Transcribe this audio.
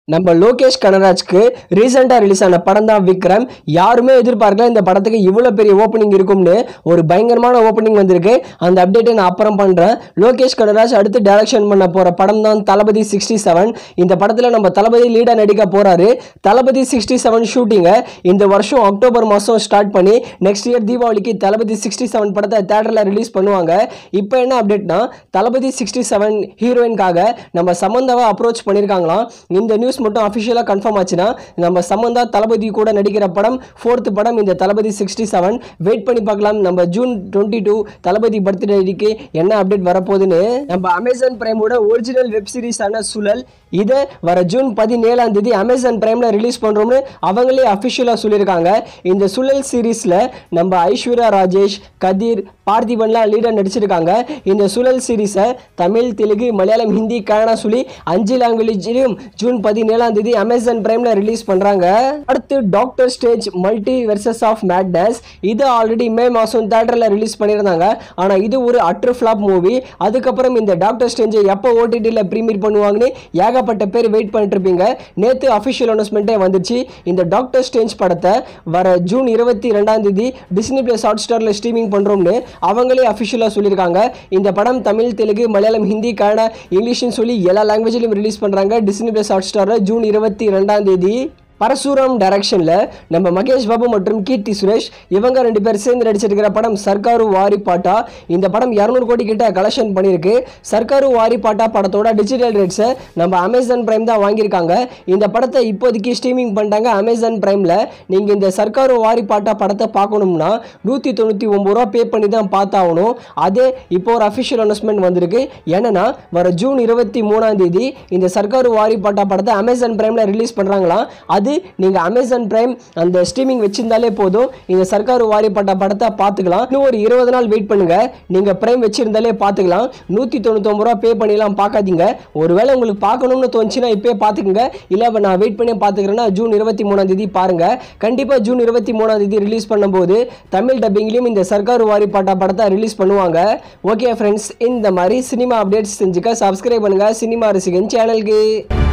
நம்ம லோகேஷ் கனராஜ்க்கு ரீசெண்டாக ரிலீஸ் ஆன படம் தான் விக்ரம் யாருமே எதிர்பார்க்கல இந்த படத்துக்கு இவ்வளோ பெரிய ஓப்பனிங் இருக்கும்னு ஒரு பயங்கரமான ஓப்பனிங் வந்திருக்கு அந்த அப்டேட்டை நான் அப்புறம் பண்ணுறேன் லோகேஷ் கனராஜ் அடுத்து டைரக்ஷன் பண்ண போகிற படம் தான் தளபதி சிக்ஸ்டி செவன் இந்த படத்தில் நம்ம தளபதி லீடாக நடிக்க போகிறாரு தளபதி சிக்ஸ்டி செவன் ஷூட்டிங்கை இந்த வருஷம் அக்டோபர் மாதம் ஸ்டார்ட் பண்ணி நெக்ஸ்ட் இயர் தீபாவளிக்கு தளபதி சிக்ஸ்டி செவன் படத்தை தேட்டரில் ரிலீஸ் பண்ணுவாங்க இப்போ என்ன அப்டேட்னா தளபதி சிக்ஸ்டி செவன் ஹீரோயின்காக நம்ம சமந்தாவை அப்ரோச் பண்ணியிருக்காங்களாம் இந்த நியூஸ் மட்டும் அஃபிஷியலாக கன்ஃபார்ம் ஆச்சுன்னா நம்ம சமந்தா தளபதி கூட நடிக்கிற படம் ஃபோர்த்து படம் இந்த தளபதி சிக்ஸ்டி செவன் வெயிட் பண்ணி பார்க்கலாம் நம்ம ஜூன் டுவெண்ட்டி டூ தளபதி பர்த்டேக்கு என்ன அப்டேட் வரப்போகுதுன்னு நம்ம அமேசான் பிரைமோட ஒரிஜினல் வெப் சீரிஸான சுழல் இதை வர ஜூன் பதினேழாம் தேதி அமேசான் பிரைமில் ரிலீஸ் பண்ணுறோம்னு அவங்களே அஃபிஷியலாக சொல்லியிருக்காங்க இந்த சுழல் சீரீஸில் நம்ம ஐஸ்வர்யா ராஜேஷ் கதிர் பார்த்திபன்லாம் லீடர் நடிச்சிருக்காங்க இந்த சுழல் சீரீஸை தமிழ் தெலுங்கு மலையாளம் ஹிந்தி கன்னடா சொல்லி அஞ்சு லாங்குவேஜ்லையும் ஜூன் பதினேழாம் தேதி அமேசான் பிரைமில் ரிலீஸ் பண்ணுறாங்க அடுத்து doctor strange multiverse of madness இது ஆல்ரெடி மே மாதம் தேட்டரில் ரிலீஸ் பண்ணியிருந்தாங்க ஆனால் இது ஒரு அட்ரு ஃப்ளாப் மூவி அதுக்கப்புறம் இந்த டாக்டர் ஸ்டேஞ்சை எப்போ ஓடிடியில் ப்ரீமியர் பண்ணுவாங்கன்னு ஏகப்பட்ட பேர் வெயிட் பண்ணிட்டு இருப்பீங்க நேற்று அஃபிஷியல் அனௌன்ஸ்மெண்ட்டே வந்துச்சு இந்த டாக்டர் ஸ்டேஞ்ச் படத்தை வர ஜூன் இருபத்தி ரெண்டாம் தேதி டிஸ்னி பிளஸ் ஹாட் ஸ்டாரில் ஸ்ட்ரீமிங் பண்ணுறோம்னு அவங்களே அஃபிஷியலாக சொல்லியிருக்காங்க இந்த படம் தமிழ் தெலுங்கு மலையாளம் ஹிந்தி கன்னடா இங்கிலீஷ்னு சொல்லி எல்லா லாங்குவேஜ்லையும் ரிலீஸ் பண்ணுறாங்க டிஸ்னி பிளஸ் ஹாட் ஸ்டாரில் ஜூன் இருபத்தி ரெண்டாம் தேதி பரசுராம் டைரக்ஷனில் நம்ம மகேஷ் பாபு மற்றும் கீர்த்தி சுரேஷ் இவங்க ரெண்டு பேர் சேர்ந்து நடிச்சிருக்கிற படம் சர்க்காரு வாரி பாட்டா இந்த படம் இரநூறு கோடி கிட்ட கலெக்ஷன் பண்ணியிருக்கு சர்க்காரு வாரி பாட்டா படத்தோட டிஜிட்டல் ரேட்ஸை நம்ம அமேசான் பிரைம் தான் வாங்கியிருக்காங்க இந்த படத்தை இப்போதைக்கு ஸ்ட்ரீமிங் பண்ணிட்டாங்க அமேசான் பிரைமில் நீங்கள் இந்த சர்க்காரு வாரி பாட்டா படத்தை பார்க்கணும்னா நூற்றி தொண்ணூற்றி ஒம்பது ரூபா பே பண்ணி தான் பார்த்தாகணும் அதே இப்போ ஒரு அஃபிஷியல் அனௌன்ஸ்மெண்ட் வந்திருக்கு என்னன்னா வர ஜூன் இருபத்தி மூணாம் தேதி இந்த சர்க்காரு வாரி பாட்டா படத்தை அமேசான் பிரைமில் ரிலீஸ் பண்ணுறாங்களாம் அது நீங்கள் அமேசான் பிரைம் அந்த ஸ்ட்ரீமிங் வச்சிருந்தாலே போதும் இந்த சர்க்கார் வாரியப்பட்ட படத்தை பார்த்துக்கலாம் இன்னும் ஒரு இருபது நாள் வெயிட் பண்ணுங்க நீங்கள் பிரைம் வச்சிருந்தாலே பார்த்துக்கலாம் நூற்றி தொண்ணூத்தொம்பது ரூபா பே பண்ணிலாம் பார்க்காதீங்க ஒருவேளை உங்களுக்கு பார்க்கணும்னு தோணுச்சுன்னா இப்போயே பார்த்துக்குங்க இல்லை இப்போ நான் வெயிட் பண்ணி பார்த்துக்கிறேன்னா ஜூன் இருபத்தி மூணாம் தேதி பாருங்க கண்டிப்பாக ஜூன் இருபத்தி மூணாம் தேதி ரிலீஸ் பண்ணும்போது தமிழ் டப்பிங்லேயும் இந்த சர்க்கார் வாரிப்பாட்டா படத்தை ரிலீஸ் பண்ணுவாங்க ஓகே ஃப்ரெண்ட்ஸ் இந்த மாதிரி சினிமா அப்டேட்ஸ் செஞ்சுக்க சப்ஸ்கிரைப் பண்ணுங்க சினிமா ரசிகன் சேனலுக்கு